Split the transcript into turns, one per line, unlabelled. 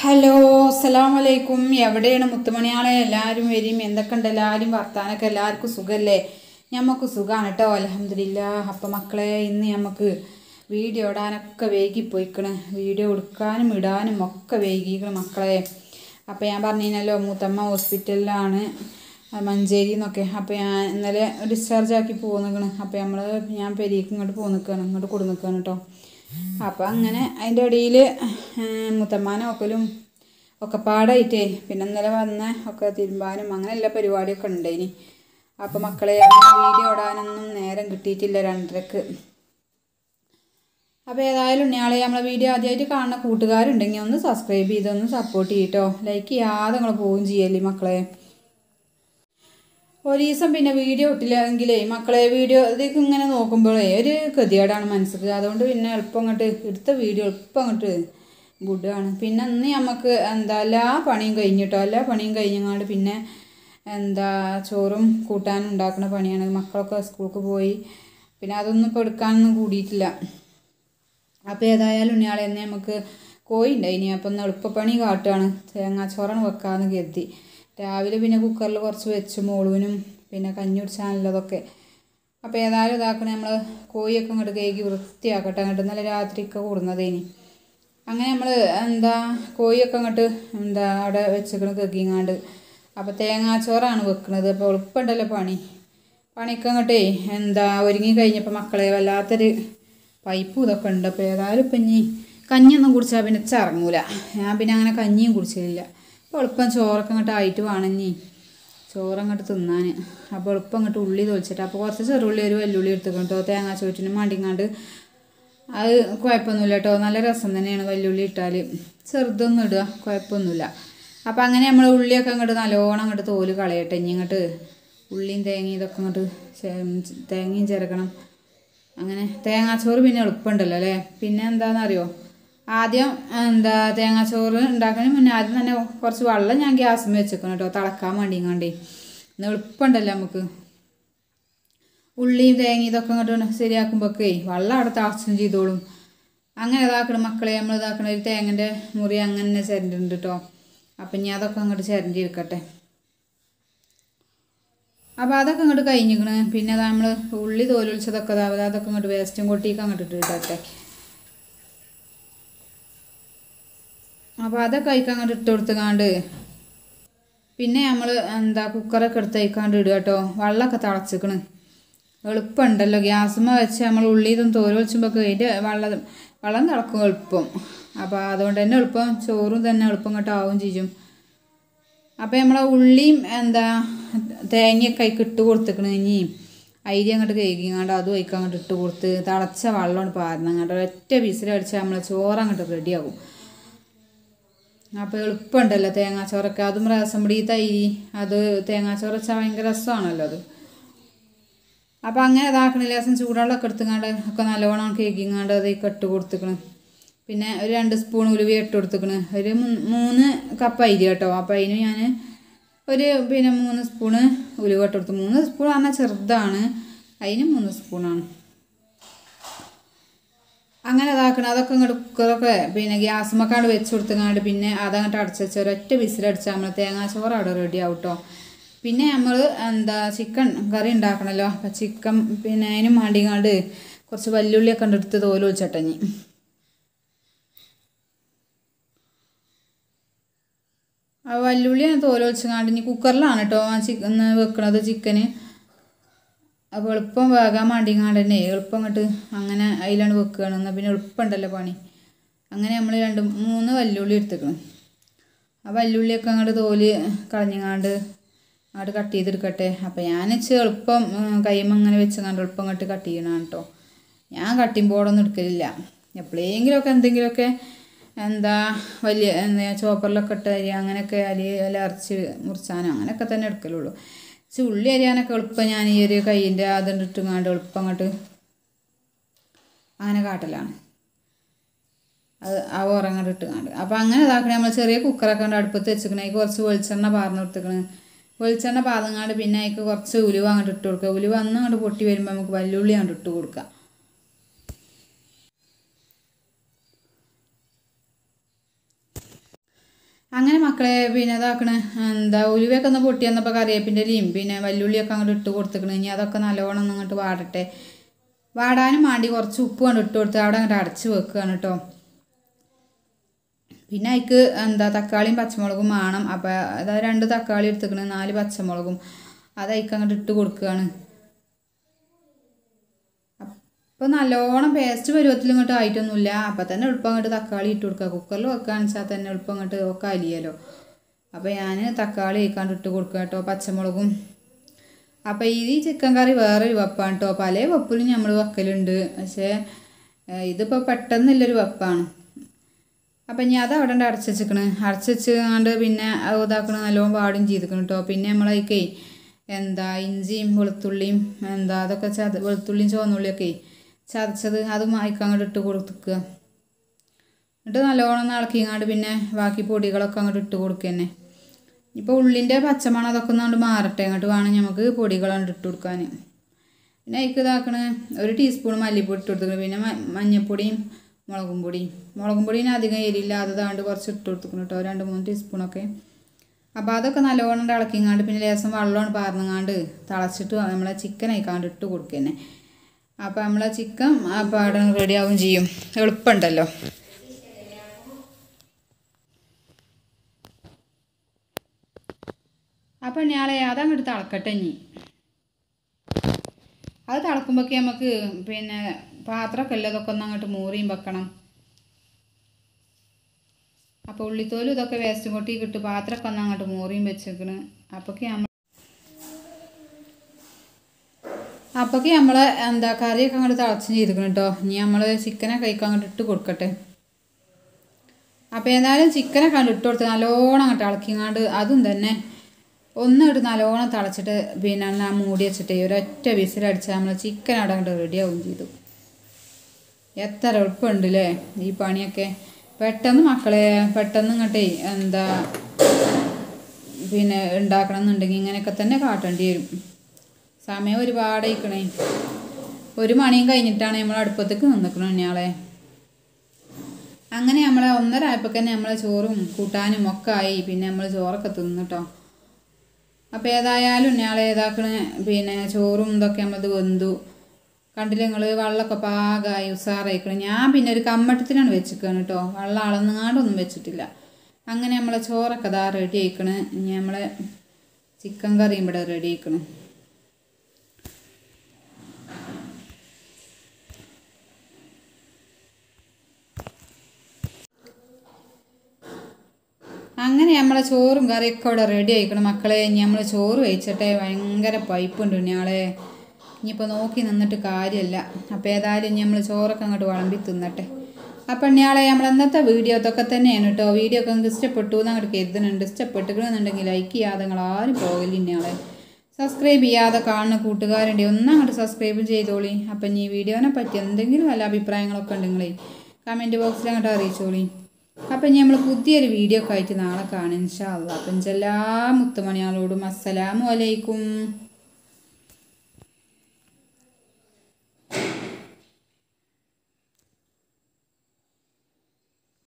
hello അസ്സലാം വലൈക്കും എവിടെയാണ് മുത്തുമണിയാളെ എല്ലാവരും വരും എന്തൊക്കെയുണ്ട് എല്ലാവരും വർത്താനൊക്കെ എല്ലാവർക്കും സുഖമല്ലേ ഞമ്മക്ക് സുഖമാണ് കേട്ടോ അലഹമില്ല അപ്പം മക്കളെ ഇന്ന് നമുക്ക് വീഡിയോ ഇടാനൊക്കെ വൈകിപ്പോയിക്കണ് വീഡിയോ എടുക്കാനും ഇടാനും ഒക്കെ വൈകിക്കണം മക്കളെ അപ്പം ഞാൻ പറഞ്ഞിരുന്നല്ലോ മൂത്തമ്മ ഹോസ്പിറ്റലിലാണ് മഞ്ചേരി എന്നൊക്കെ അപ്പോൾ ഞാൻ ഇന്നലെ ഡിസ്ചാർജ് ആക്കി പോന്നിക്കണ് അപ്പോൾ നമ്മൾ ഞാൻ പെരീക്ക് ഇങ്ങോട്ട് പോന്നിക്കാണ് ഇങ്ങോട്ട് കൊടുന്നിക്കാണ് കേട്ടോ അപ്പം അങ്ങനെ അതിൻ്റെ ഇടയിൽ മുത്തമ്മാനെ ഒക്കലും ഒക്കെ പാടായിട്ടേ പിന്നെ ഇന്നലെ വന്ന ഒക്കെ തിരുമ്പാനും അങ്ങനെ എല്ലാ പരിപാടിയൊക്കെ ഉണ്ടായിനി അപ്പം മക്കളെ വീഡിയോ ഇടാനൊന്നും നേരം കിട്ടിയിട്ടില്ല രണ്ടരക്ക് അപ്പോൾ ഏതായാലും ഞാളെ നമ്മളെ വീഡിയോ ആദ്യമായിട്ട് കാണുന്ന കൂട്ടുകാരുണ്ടെങ്കിൽ ഒന്ന് സബ്സ്ക്രൈബ് ചെയ്ത് ഒന്ന് സപ്പോർട്ട് ചെയ്യട്ടോ ലൈക്ക് ചെയ്യാതെ നിങ്ങൾ പോവുകയും ചെയ്യല്ലേ മക്കളെ ഒരു ദിവസം പിന്നെ വീഡിയോ ഇട്ടില്ലെങ്കിലേ മക്കളെ വീഡിയോ ഇതൊക്കെ ഇങ്ങനെ നോക്കുമ്പോഴേ ഒരു ഗതികേടാണ് മനസ്സിക്ക് അതുകൊണ്ട് പിന്നെ എളുപ്പം അങ്ങോട്ട് എടുത്ത വീഡിയോ എളുപ്പം അങ്ങോട്ട് വിടുകയാണ് പിന്നെ അന്ന് നമുക്ക് എന്താ എല്ലാ പണിയും കഴിഞ്ഞിട്ടോ എല്ലാ പണിയും കഴിഞ്ഞങ്ങാണ്ട് പിന്നെ എന്താ ചോറും കൂട്ടാനും ഉണ്ടാക്കുന്ന പണിയാണ് മക്കളൊക്കെ സ്കൂൾക്ക് പോയി പിന്നെ അതൊന്നും ഇപ്പോൾ എടുക്കാനൊന്നും കൂടിയിട്ടില്ല അപ്പോൾ ഏതായാലും ഇയാളെ തന്നെ നമുക്ക് കോഴി ഉണ്ടായിനി അപ്പം ഒന്ന് എളുപ്പപ്പണി കാട്ടുകയാണ് തേങ്ങാച്ചോറാണ് വെക്കാമെന്ന് കരുതി രാവിലെ പിന്നെ കുക്കറിൽ കുറച്ച് വെച്ച് മോളുവിനും പിന്നെ കഞ്ഞി കുടിച്ചാനുള്ളതൊക്കെ അപ്പോൾ ഏതായാലും ഇതാക്കണേ നമ്മൾ കോഴിയൊക്കെ അങ്ങോട്ട് കേക്ക് വൃത്തിയാക്കട്ടെ അങ്ങോട്ട് ഇന്നലെ രാത്രിയൊക്കെ കൂടുന്നതേനി അങ്ങനെ നമ്മൾ എന്താ കോഴിയൊക്കെ അങ്ങോട്ട് എന്താ അവിടെ വെച്ചിക്കണ് കേക്കിങ്ങാണ്ട് അപ്പോൾ തേങ്ങാച്ചോറാണ് വെക്കുന്നത് അപ്പോൾ എളുപ്പമുണ്ടല്ലോ പണി പണിയൊക്കെ അങ്ങോട്ടേ എന്താ ഒരുങ്ങി കഴിഞ്ഞപ്പോൾ മക്കളെ വല്ലാത്തൊരു പൈപ്പും ഇതൊക്കെ ഉണ്ട് അപ്പോൾ ഏതായാലും ഇപ്പം ഇനി കഞ്ഞിയൊന്നും കുടിച്ചാൽ പിന്നെ ചറങ്ങൂല ഞാൻ പിന്നെ അങ്ങനെ കഞ്ഞിയും കുടിച്ചില്ല അപ്പോൾ എളുപ്പം ചോറൊക്കെ അങ്ങോട്ട് ആയിട്ട് വേണമെങ്കിൽ ചോറങ്ങോട്ട് തിന്നാൻ അപ്പോൾ എളുപ്പം അങ്ങോട്ട് ഉള്ളി തൊളിച്ചിട്ട് അപ്പോൾ കുറച്ച് ചെറുള്ളി ഒരു വെല്ലുള്ളി എടുത്തുകൊണ്ട് തേങ്ങാ ചോറ്റിനും മണ്ടിങ്ങാണ്ട് അത് കുഴപ്പമൊന്നുമില്ല കേട്ടോ നല്ല രസം തന്നെയാണ് വെല്ലുള്ളി ഇട്ടാൽ ചെറുതൊന്നും ഇടുക കുഴപ്പമൊന്നുമില്ല അപ്പോൾ അങ്ങനെ നമ്മൾ ഉള്ളിയൊക്കെ അങ്ങോട്ട് നല്ലോണം അങ്ങോട്ട് തോല് കളയട്ടെ ഇനി ഇങ്ങോട്ട് ഉള്ളിയും തേങ്ങയും ഇതൊക്കെ അങ്ങോട്ട് തേങ്ങയും ചേർക്കണം അങ്ങനെ തേങ്ങാച്ചോറ് പിന്നെ എളുപ്പമുണ്ടല്ലോ അല്ലേ പിന്നെ എന്താണെന്നറിയോ ആദ്യം എന്താ തേങ്ങാച്ചോറ് ഉണ്ടാക്കുന്നതിന് മുന്നേ ആദ്യം തന്നെ കുറച്ച് വെള്ളം ഞാൻ ഗ്യാസിൽ വെച്ചേക്കണം കേട്ടോ തിളക്കാൻ വേണ്ടിങ്ങാണ്ടേ ഇന്ന് എളുപ്പമുണ്ടല്ലോ നമുക്ക് ഉള്ളിയും തേങ്ങയും ഇതൊക്കെ അങ്ങോട്ട് ശരിയാക്കുമ്പോഴൊക്കെ വെള്ളം അവിടെ തിളച്ചും ചെയ്തോളും അങ്ങനെ ഇതാക്കണം മക്കളെ നമ്മൾ ഇതാക്കണ ഒരു തേങ്ങൻ്റെ മുറി അങ്ങനെ ചിരണ്ടിട്ടുണ്ട് കേട്ടോ അപ്പം ഞാൻ അതൊക്കെ അങ്ങോട്ട് ചിരണ്ടി എടുക്കട്ടെ അപ്പോൾ അതൊക്കെ അങ്ങോട്ട് കഴിഞ്ഞിക്കണ് പിന്നെ അതാ നമ്മൾ ഉള്ളി തോലൊളിച്ചതൊക്കെ അതാ അതൊക്കെ അങ്ങോട്ട് വേസ്റ്റും കൊട്ടിയൊക്കെ അങ്ങോട്ട് ഇട്ടിട്ടെ അപ്പോൾ അതൊക്കെ കഴിക്കാൻ അങ്ങോട്ട് ഇട്ട് കൊടുത്തുകാണ്ട് പിന്നെ നമ്മൾ എന്താ കുക്കറൊക്കെ എടുത്ത് കഴിക്കാണ്ട് ഇടുക കേട്ടോ വെള്ളമൊക്കെ തിളച്ചിക്കണ് എളുപ്പമുണ്ടല്ലോ ഗ്യാസുമ്മ വെച്ച് നമ്മൾ ഉള്ളി ഇതും തോല് വെച്ചുമ്പോൾ അതിൻ്റെ വെള്ളം വെള്ളം തിളക്കും എളുപ്പം അപ്പോൾ അതുകൊണ്ട് തന്നെ എളുപ്പം ചോറും തന്നെ എളുപ്പം ഇങ്ങോട്ട് ആവും ചെയ്യും അപ്പോൾ നമ്മളെ ഉള്ളിയും എന്താ തേങ്ങയൊക്കെ അതിക്ക് ഇട്ട് കൊടുത്തേക്കണ് ഇനി അരി അങ്ങോട്ട് കഴുകിങ്ങാണ്ട് അതും അതിക്ക് അങ്ങോട്ട് ഇട്ട് കൊടുത്ത് തിളച്ച വെള്ളമാണ് പാരുന്നത് അങ്ങോട്ട് ഒറ്റ വിസിലടിച്ചാൽ നമ്മളെ ചോറ് അങ്ങോട്ട് റെഡിയാകും അപ്പോൾ എളുപ്പമുണ്ടല്ലോ തേങ്ങാച്ചോറൊക്കെ അതും രസം പിടി തൈരി അത് തേങ്ങാച്ചോറ് വെച്ചാൽ ഭയങ്കര രസമാണല്ലോ അത് അപ്പോൾ അങ്ങനെ ഇതാക്കണില്ല രസം ചൂടുവെള്ളമൊക്കെ എടുത്തുങ്ങാണ്ട് ഒക്കെ നല്ലോണം കേക്കിങ്ങാണ്ട് അത് ഇട്ട് കൊടുത്തുക്കണ് പിന്നെ ഒരു രണ്ട് സ്പൂൺ ഉലുവ ഇട്ട് കൊടുത്തുക്കണ് ഒരു മൂന്ന് കപ്പ് അരി കേട്ടോ അപ്പോൾ അതിന് ഞാൻ ഒരു പിന്നെ മൂന്ന് സ്പൂണ് ഉലുവ ഇട്ട് കൊടുത്തു മൂന്ന് സ്പൂൺ പറഞ്ഞാൽ ചെറുതാണ് അതിന് മൂന്ന് സ്പൂണാണ് അങ്ങനെ ഇതാക്കണം അതൊക്കെ ഇങ്ങോട്ട് കുക്കറൊക്കെ പിന്നെ ഗ്യാസുമൊക്കെയാണ് വെച്ച് കൊടുത്തങ്ങാണ്ട് പിന്നെ അതങ്ങോട്ട് അടച്ച് വെച്ച് ഒരൊറ്റ വിസിലടിച്ചാൽ നമ്മൾ തേങ്ങാച്ചോറ് അവിടെ റെഡി ആവും കേട്ടോ പിന്നെ നമ്മൾ എന്താ ചിക്കൻ കറി ഉണ്ടാക്കണമല്ലോ അപ്പം ചിക്കൻ പിന്നെ അതിന് മാണ്ടിങ്ങാണ്ട് കുറച്ച് വല്യുള്ളിയൊക്കെ എടുത്ത് തോല് വെച്ചട്ടഞ്ഞി ആ വല്യുള്ളി തോല് വെച്ചങ്ങാണ്ട് ഇനി കുക്കറിലാണ് കേട്ടോ ആ ചിക്കൻ വെക്കണത് ചിക്കന് അപ്പോൾ എളുപ്പം വേകാൻ വേണ്ടിങ്ങാണ്ട് തന്നെ എളുപ്പം അങ്ങോട്ട് അങ്ങനെ അതിലാണ് വെക്കുകയാണ് എന്നാൽ പിന്നെ എളുപ്പമുണ്ടല്ലോ പണി അങ്ങനെ നമ്മൾ രണ്ട് മൂന്ന് വല്ലുള്ളി എടുത്തേക്കണം ആ വല്ലുള്ളിയൊക്കെ അങ്ങോട്ട് തോല് കളഞ്ഞങ്ങാണ്ട് അങ്ങോട്ട് കട്ട് ചെയ്തെടുക്കട്ടെ അപ്പോൾ ഞാൻ വെച്ച് എളുപ്പം കൈമ അങ്ങനെ വെച്ചങ്ങാണ്ട് എളുപ്പം അങ്ങോട്ട് കട്ട് ചെയ്യണം കേട്ടോ ഞാൻ കട്ടിങ് ബോർഡൊന്നും എടുക്കലില്ല എപ്പോഴെങ്കിലുമൊക്കെ എന്തെങ്കിലുമൊക്കെ എന്താ വലിയ എന്താ ചോപ്പറിലൊക്കെ ഇട്ട് അരി അങ്ങനെയൊക്കെ അരി അല്ല അരച്ച് മുറിച്ചാനോ അങ്ങനെയൊക്കെ തന്നെ എടുക്കലുള്ളൂ പക്ഷെ ഉള്ളി അരിയാനൊക്കെ എളുപ്പം ഞാൻ ഈ ഒരു കൈയിൻ്റെ അതുകൊണ്ട് ഇട്ടുങ്ങാണ്ട് എളുപ്പം അങ്ങോട്ട് അങ്ങനെ കാട്ടലാണ് അത് ആ ഉറങ്ങോട്ട് ഇട്ടുങ്ങാണ്ട് അപ്പോൾ അങ്ങനെ ഇതാക്കണേ നമ്മൾ ചെറിയ കുക്കറൊക്കെ ഉണ്ട് അടുപ്പത്ത് വെച്ചിക്കണേ അതിൽ കുറച്ച് വെളിച്ചെണ്ണ പാർന്ന് കൊടുത്തിക്കണ് വെളിച്ചെണ്ണ പാർന്നങ്ങാണ്ട് പിന്നെ അതിക്ക് കുറച്ച് ഉലുവ അങ്ങോട്ട് ഇട്ട് കൊടുക്കുക ഉലുവ അന്ന് അങ്ങോട്ട് പൊട്ടി വരുമ്പോൾ നമുക്ക് വല്ലുള്ളി അങ്ങോട്ട് ഇട്ട് കൊടുക്കാം അങ്ങനെ മക്കളെ പിന്നെ ഇതാക്കണ് എന്താ ഉലുവയൊക്കെ ഒന്ന് പൊട്ടി വന്നപ്പോൾ കറിവേപ്പിൻ്റെ ഇലയും പിന്നെ വല്ലുള്ളിയൊക്കെ അങ്ങോട്ട് ഇട്ട് കൊടുത്തിക്കണ് ഇനി അതൊക്കെ നല്ലോണം ഒന്ന് അങ്ങോട്ട് വാടട്ടെ വാടാനും വേണ്ടി കുറച്ച് ഉപ്പ് കൊണ്ട് ഇട്ട് കൊടുത്ത് അവിടെ അങ്ങോട്ട് അടച്ച് വെക്കുകയാണ് കേട്ടോ പിന്നെ അതിക്ക് എന്താ തക്കാളിയും പച്ചമുളകും വേണം അപ്പോൾ അതായത് രണ്ട് തക്കാളി എടുത്തിക്കണ് നാല് പച്ചമുളകും അത് അതിക്ക് അങ്ങോട്ട് ഇട്ട് കൊടുക്കുകയാണ് അപ്പോൾ നല്ലോണം പേസ്റ്റ് പരുവത്തിൽ ഇങ്ങോട്ട് ആയിട്ടൊന്നുമില്ല അപ്പം തന്നെ എളുപ്പം അങ്ങോട്ട് തക്കാളി ഇട്ട് കൊടുക്കുക കുക്കറിൽ വെക്കുകയെന്ന് വെച്ചാൽ തന്നെ എളുപ്പം അങ്ങോട്ട് ഒക്കെ അലിയല്ലോ അപ്പോൾ ഞാൻ തക്കാളി കഴിക്കാണ്ട് ഇട്ട് കൊടുക്കുക കേട്ടോ പച്ചമുളകും അപ്പോൾ ഈ ചിക്കൻ കറി വേറൊരു വെപ്പാണ് കേട്ടോ പല വെപ്പിലും നമ്മൾ വെക്കലുണ്ട് പക്ഷേ ഏഹ്, ഇതിപ്പോൾ പെട്ടെന്നുള്ളൊരു വെപ്പാണ് അപ്പം ഞാൻ അത് അവിടെ അടച്ച് വെച്ചിക്കണ് അടച്ച് വെച്ചുകൊണ്ട് പിന്നെ അത് ഇതാക്കണ നല്ലോണം പാടും ചെയ്തിക്കണം കേട്ടോ പിന്നെ നമ്മളതിക്കേ എന്താ ഇഞ്ചിയും വെളുത്തുള്ളിയും എന്താ അതൊക്കെ ചത വെളുത്തുള്ളിയും ചുവന്നുള്ളിയൊക്കെ ചതച്ചത് അതും അതിക്ക് അങ്ങോട്ട് ഇട്ട് കൊടുക്കുക എന്നിട്ട് നല്ലോണം ഒന്ന് ഇളക്കിങ്ങാണ്ട് പിന്നെ ബാക്കി പൊടികളൊക്കെ അങ്ങോട്ട് ഇട്ട് കൊടുക്കുക തന്നെ ഇപ്പോൾ ഉള്ളിൻ്റെ പച്ചമണം അതൊക്കെ ഒന്നുകൊണ്ട് മാറട്ടെ അങ്ങോട്ട് വേണം നമുക്ക് പൊടികളാണ്ട് ഇട്ട് കൊടുക്കാൻ പിന്നെ അതിക്ക് ഇതാക്കണ ഒരു ടീസ്പൂൺ മല്ലിപ്പൊടി ഇട്ട് കൊടുത്തിക്കണം പിന്നെ മ- മഞ്ഞൾപ്പൊടിയും മുളകും പൊടിയും മുളകും പൊടിന് അധികം എരിയില്ലാത്തതാണ്ട് കുറച്ച് ഇട്ട് കൊടുത്തിക്കണം കേട്ടോ രണ്ട് മൂന്ന് ടീസ്പൂണൊക്കെ അപ്പോൾ അതൊക്കെ നല്ലോണം ഇളക്കിങ്ങാണ്ട് പിന്നെ ലേസം വെള്ളമാണ് പാർന്നങ്ങാണ്ട് തിളച്ചിട്ട് നമ്മളെ ചിക്കൻ അയക്കാണ്ട് ഇട്ട് കൊടുക്കുക തന്നെ അപ്പോൾ നമ്മളെ ചിക്കൻ അപ്പോൾ അവിടെ റെഡി ആവും ചെയ്യും എളുപ്പമുണ്ടല്ലോ അപ്പം ഞാളെ അതങ്ങോട്ട് തിളക്കട്ടെ ഇനി അത് തിളക്കുമ്പോഴേക്ക് നമുക്ക് പിന്നെ പാത്രമൊക്കെ ഉള്ളതൊക്കെ ഒന്ന് അങ്ങോട്ട് മൂറിയും വെക്കണം അപ്പോൾ ഉള്ളിത്തോലും ഇതൊക്കെ വേസ്റ്റ് കൊട്ടി കിട്ടും പാത്രമൊക്കെ ഒന്ന് അങ്ങോട്ട് മൂറിയും വെച്ചേക്കണ് അപ്പൊക്കെ നമ്മൾ അപ്പൊക്കെ നമ്മൾ എന്താ കറിയൊക്കെ അങ്ങോട്ട് തിളച്ചും ചെയ്തിരിക്കണം കേട്ടോ ഇനി നമ്മൾ ചിക്കനൊക്കെ കഴിക്കാൻ അങ്ങോട്ട് ഇട്ട് കൊടുക്കട്ടെ അപ്പോൾ ഏതായാലും ചിക്കനൊക്കെ അങ്ങോട്ട് ഇട്ട് കൊടുത്ത് നല്ലോണം അങ്ങോട്ട് ഇളക്കിങ്ങാണ്ട് അതും തന്നെ ഒന്നിട്ട് നല്ലോണം തിളച്ചിട്ട് പിന്നെ ആ മൂടി വെച്ചിട്ട് ഒരൊറ്റ വിസിലടിച്ചാൽ നമ്മൾ ചിക്കൻ അവിടെ അങ്ങോട്ട് റെഡിയാവും ചെയ്തു എത്ര എളുപ്പമുണ്ട് അല്ലേ ഈ പണിയൊക്കെ പെട്ടെന്ന് മക്കളെ പെട്ടെന്ന് ഇങ്ങോട്ടേ എന്താ പിന്നെ ഉണ്ടാക്കണം എന്നുണ്ടെങ്കിൽ ഇങ്ങനെയൊക്കെ തന്നെ കാട്ടേണ്ടി വരും സമയം ഒരുപാട് ആയിക്കണേ ഒരു മണിയും കഴിഞ്ഞിട്ടാണ് നമ്മൾ അടുപ്പത്തേക്ക് നിന്നിക്കണം ഇയാളെ അങ്ങനെ നമ്മളെ ഒന്നര ആയപ്പോൾ തന്നെ നമ്മളെ ചോറും കൂട്ടാനും ഒക്കെ ആയി പിന്നെ നമ്മൾ ചോറൊക്കെ തിന്നിട്ടോ അപ്പോൾ ഏതായാലും ഇയാളെ ഏതാക്കണ പിന്നെ ചോറും ഇതൊക്കെ നമ്മളത് വെന്തു കണ്ടില്ല നിങ്ങൾ വെള്ളമൊക്കെ പാകമായി ഉസാറായിക്കണം ഞാൻ പിന്നെ ഒരു കമ്മട്ടത്തിനാണ് വെച്ചിരിക്കുകയാണ് കേട്ടോ വെള്ളം അളന്നുങ്ങാണ്ടൊന്നും വെച്ചിട്ടില്ല അങ്ങനെ നമ്മളെ ചോറൊക്കെ ഇതാ റെഡി ആയിക്കണ് ഇനി നമ്മളെ ചിക്കൻ കറിയും ഇവിടെ റെഡി ആയിക്കണം അങ്ങനെ നമ്മളെ ചോറും കറിയൊക്കെ ഇവിടെ റെഡി ആയിക്കണം മക്കളെ ഇനി നമ്മൾ ചോറ് കഴിച്ചിട്ടെ ഭയങ്കര പൈപ്പുണ്ട് ഇനിയാളെ ഇനിയിപ്പോൾ നോക്കി നിന്നിട്ട് കാര്യമല്ല അപ്പോൾ ഏതായാലും ഇനി നമ്മൾ ചോറൊക്കെ അങ്ങോട്ട് വിളമ്പി തിന്നട്ടെ അപ്പം ഇനിയാളെ നമ്മൾ ഇന്നത്തെ വീഡിയോ ഇതൊക്കെ തന്നെയാണ് കേട്ടോ വീഡിയോ ഒക്കെ നിങ്ങൾക്ക് ഇഷ്ടപ്പെട്ടു എന്ന് അങ്ങോട്ട് കരുതുന്നുണ്ട് ഇഷ്ടപ്പെട്ടുകണമെന്നുണ്ടെങ്കിൽ ലൈക്ക് ചെയ്യാതെ നിങ്ങൾ ആരും പോകില്ല ഇനിയാളെ സബ്സ്ക്രൈബ് ചെയ്യാതെ കാണുന്ന കൂട്ടുകാരുണ്ട് ഒന്ന് അങ്ങോട്ട് സബ്സ്ക്രൈബ് ചെയ്തോളി അപ്പം ഇനി ഈ വീഡിയോനെ പറ്റി എന്തെങ്കിലും വല്ല അഭിപ്രായങ്ങളൊക്കെ ഉണ്ടെങ്കിലേ കമൻറ്റ് ബോക്സിൽ അങ്ങോട്ട് അറിയിച്ചോളി അപ്പം ഇനി നമ്മൾ പുതിയൊരു വീഡിയോ ഒക്കെ ആയിട്ട് നാളെ കാണാം ഇൻഷാ അള്ളാ അപ്പം എല്ലാ മുത്തുമണിയാളോടും അസ്സലാമു അലൈക്കും